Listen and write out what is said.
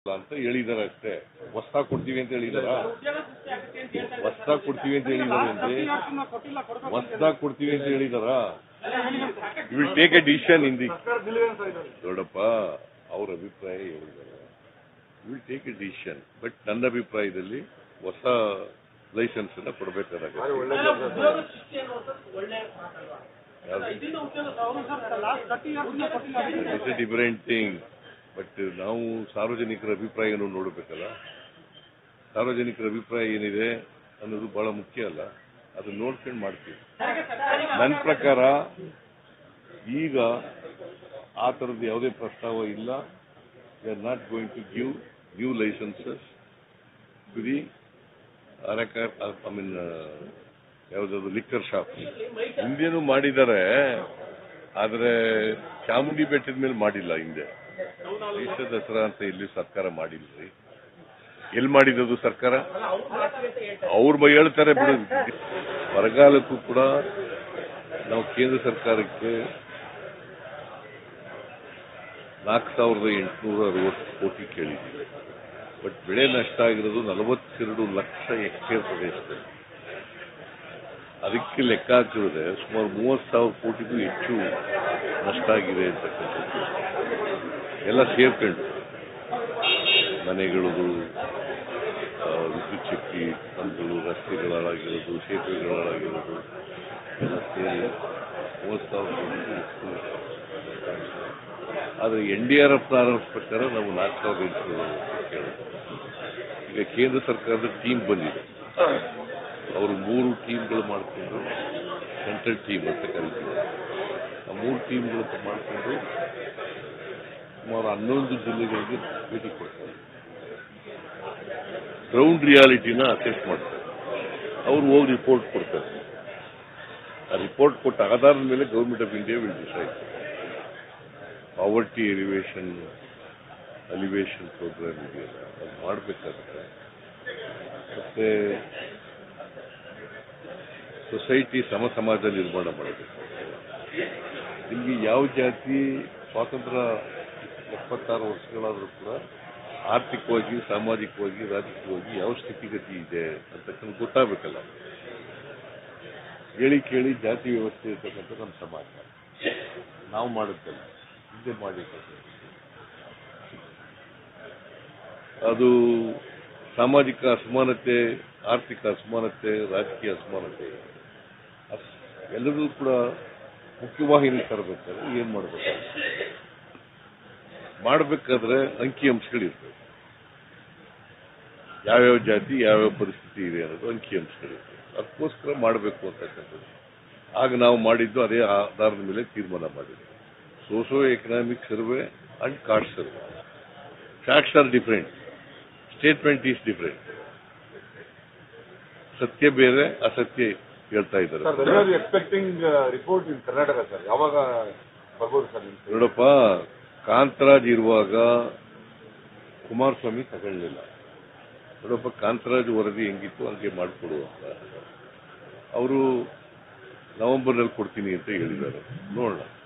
ಅಂತ ಹೇಳಿದಾರೆ ಅಷ್ಟೇ ಹೊಸ್ದಾಗ್ ಕೊಡ್ತೀವಿ ಅಂತ ಹೇಳಿದಾರ ಹೊಸ್ದಾಗ್ ಕೊಡ್ತೀವಿ ಅಂತ ಹೇಳಿದಾರೆ ಹೊಸ್ದಾಗ್ ಕೊಡ್ತೀವಿ ಅಂತ ಹೇಳಿದಾರ will take a decision in the ನೋಡಪ್ಪ ಅವ್ರ ಅಭಿಪ್ರಾಯ ಹೇಳಿದ್ದಾರೆ will take a decision but ನನ್ನ ಅಭಿಪ್ರಾಯದಲ್ಲಿ ಹೊಸ ಲೈಸೆನ್ಸ್ ಅನ್ನ ಕೊಡಬೇಕಾಗುತ್ತೆ it's a different thing but ನಾವು ಸಾರ್ವಜನಿಕರ ಅಭಿಪ್ರಾಯವನ್ನು ನೋಡಬೇಕಲ್ಲ ಸಾರ್ವಜನಿಕರ ಅಭಿಪ್ರಾಯ ಏನಿದೆ ಅನ್ನೋದು ಬಹಳ ಮುಖ್ಯ ಅಲ್ಲ ಅದನ್ನ ನೋಡ್ಕೊಂಡು ಮಾಡ್ತೀವಿ ನನ್ನ ಪ್ರಕಾರ ಈಗ ಆ ಥರದ್ದು ಯಾವುದೇ ಪ್ರಸ್ತಾವ ಇಲ್ಲ we are not going to give new licences to the ಅರಕಾರ್ ಐ ಮೀನ್ ಯಾವುದಾದ್ರು ಲಿಕ್ಕರ್ ಶಾಪ್ ಹಿಂದೆನೂ ಮಾಡಿದ್ದಾರೆ ಆದರೆ ಚಾಮುಂಡಿ ಬೆಟ್ಟದ ಮೇಲೆ ಮಾಡಿಲ್ಲ ಹಿಂದೆ ದೇಶ ದಸರಾ ಅಂತ ಇಲ್ಲಿ ಸರ್ಕಾರ ಮಾಡಿಲ್ರಿ ಎಲ್ಲಿ ಮಾಡಿರೋದು ಸರ್ಕಾರ ಅವ್ರು ಹೇಳ್ತಾರೆ ಬಿಡು ಬರಗಾಲಕ್ಕೂ ಕೂಡ ನಾವು ಕೇಂದ್ರ ಸರ್ಕಾರಕ್ಕೆ ನಾಲ್ಕು ಸಾವಿರದ ಎಂಟುನೂರ ಅರವತ್ತು ಕೋಟಿ ಕೇಳಿದ್ದೀವಿ ಬಟ್ ಬೆಳೆ ನಷ್ಟ ಆಗಿರೋದು ನಲವತ್ತೆರಡು ಲಕ್ಷ ಹೆಕ್ಟೇರ್ ಪ್ರದೇಶದಲ್ಲಿ ಅದಕ್ಕೆ ಲೆಕ್ಕ ಹಾಕಿದ್ರೆ ಸುಮಾರು ಮೂವತ್ತು ಸಾವಿರ ಕೋಟಿಗೂ ಹೆಚ್ಚು ನಷ್ಟ ಆಗಿದೆ ಅಂತಕ್ಕಂಥದ್ದು ಎಲ್ಲ ಸೇರ್ಕೊಂಡು ಮನೆಗಳದು ಆ, ವಿದ್ಯುತ್ ಶಕ್ತಿ ಕಂಬಗಳು ರಸ್ತೆಗಳು ಹಾಳಾಗಿರೋದು ಸೇತುವೆಗಳು ಹಾಳಾಗಿರೋದು ಎಲ್ಲ ಸೇರಿ ಮೂವತ್ತು ಸಾವಿರ ಕೋಟಿಗೂ ಹೆಚ್ಚು ನಷ್ಟ ಆಗಿದೆ. ಆದರೆ ಎನ್ ಡಿ ಆರ್ ಎಫ್ ಪ್ರಾರಂಭ ಪ್ರಕಾರ ನಾವು ನಾಲ್ಕು ಸಾವಿರದ ಎಂಟುನೂರ ಕೇಳೋದು ಈಗ ಕೇಂದ್ರ ಸರ್ಕಾರದ ಟೀಮ್ ಬಂದಿದೆ ಅವರು ಮೂರು ಟೀಮ್ಗಳು ಮಾಡಿಕೊಂಡು ಸೆಂಟ್ರಲ್ ಟೀಮ್ ಅಂತ ಕರಿತೀವಿ ಆ ಮೂರು ಟೀಮ್ಗಳು ಮಾಡಿಕೊಂಡು ಸುಮಾರು ಹನ್ನೊಂದು ಜಿಲ್ಲೆಗಳಿಗೆ ಭೇಟಿ ಕೊಡ್ತಾರೆ ಗ್ರೌಂಡ್ ರಿಯಾಲಿಟಿನ ಅಸೆಸ್ ಮಾಡ್ತಾರೆ ಅವ್ರು ಹೋಗಿ ರಿಪೋರ್ಟ್ ಕೊಡ್ತಾರೆ ಆ ರಿಪೋರ್ಟ್ ಕೊಟ್ಟ ಆಧಾರದ ಮೇಲೆ government of India will decide poverty alleviation alleviation programme ಇದೆಯಲ್ಲ ಅದು ಮಾಡಬೇಕಾಗುತ್ತೆ ಮತ್ತೆ ಸೊಸೈಟಿ ಸಮ ಸಮಾಜ ನಿರ್ಮಾಣ ಮಾಡಬೇಕು ನಿಮಗೆ ಯಾವ ಜಾತಿ ಸ್ವಾತಂತ್ರ್ಯ ಎಪ್ಪತ್ತಾರು ವರ್ಷಗಳಾದರೂ ಕೂಡ ಆರ್ಥಿಕವಾಗಿ ಸಾಮಾಜಿಕವಾಗಿ ರಾಜಕೀಯವಾಗಿ ಯಾವ ಸ್ಥಿತಿಗತಿ ಇದೆ ಅಂತಕ್ಕಂಥ ಗೊತ್ತಾಗಬೇಕಲ್ಲ ಹೇಳಿ ಕೇಳಿ ಜಾತಿ ವ್ಯವಸ್ಥೆ ಇರ್ತಕ್ಕಂಥ ನಮ್ಮ ಸಮಾಜ ನಾವು ಮಾಡುತ್ತಲ್ಲ ಹಿಂದೆ ಮಾಡಿರ್ತಕ್ಕಂಥ ಅದು ಸಾಮಾಜಿಕ ಅಸಮಾನತೆ ಆರ್ಥಿಕ ಅಸಮಾನತೆ ರಾಜಕೀಯ ಅಸಮಾನತೆ ಅಸ್- ಎಲ್ಲರೂ ಕೂಡ ಮುಖ್ಯವಾಹಿನಿ ತರಬೇಕಾದ್ರೆ ಏನ್ ಮಾಡಬೇಕಾಗುತ್ತೆ ಮಾಡಬೇಕಾದ್ರೆ ಅಂಕಿ ಅಂಶಗಳಿರ್ತವೆ ಯಾವ್ಯಾವ ಜಾತಿ ಯಾವ್ಯಾವ ಪರಿಸ್ಥಿತಿ ಇದೆ ಅನ್ನೋದು ಅಂಕಿ ಅಂಶಗಳಿರ್ತವೆ ಅದಕ್ಕೋಸ್ಕರ ಮಾಡಬೇಕು ಅಂತಕ್ಕಂಥದ್ದು ಆಗ ನಾವು ಮಾಡಿದ್ದು ಅದೇ ಆಧಾರದ ಮೇಲೆ ತೀರ್ಮಾನ ಮಾಡಿದ್ವಿ socio economic survey and caste survey facts are different statement is different ಸತ್ಯ ಬೇರೆ ಅಸತ್ಯ ಹೇಳ್ತಾ ಇದ್ದಾರೆ sir when are expecting report in Karnataka sir ಯಾವಾಗ ಬರ್ಬೋದು ಸರ್ ನಿಮ್ ಕಡೆ? ನೋಡಪ್ಪ ಕಾಂತರಾಜ್ ಇರುವಾಗ ಕುಮಾರಸ್ವಾಮಿ ತಗೊಳ್ಳಿಲ್ಲ ನೋಡಪ್ಪ ಕಾಂತರಾಜ್ ವರದಿ ಹೆಂಗಿತ್ತು ಹಂಗೆ ಮಾಡಿಕೊಡು ಅಂತ ಅವರು ನವೆಂಬರ್ನಲ್ಲಿ ಕೊಡ್ತೀನಿ ಅಂತ ಹೇಳಿದ್ದಾರೆ ನೋಡೋಣ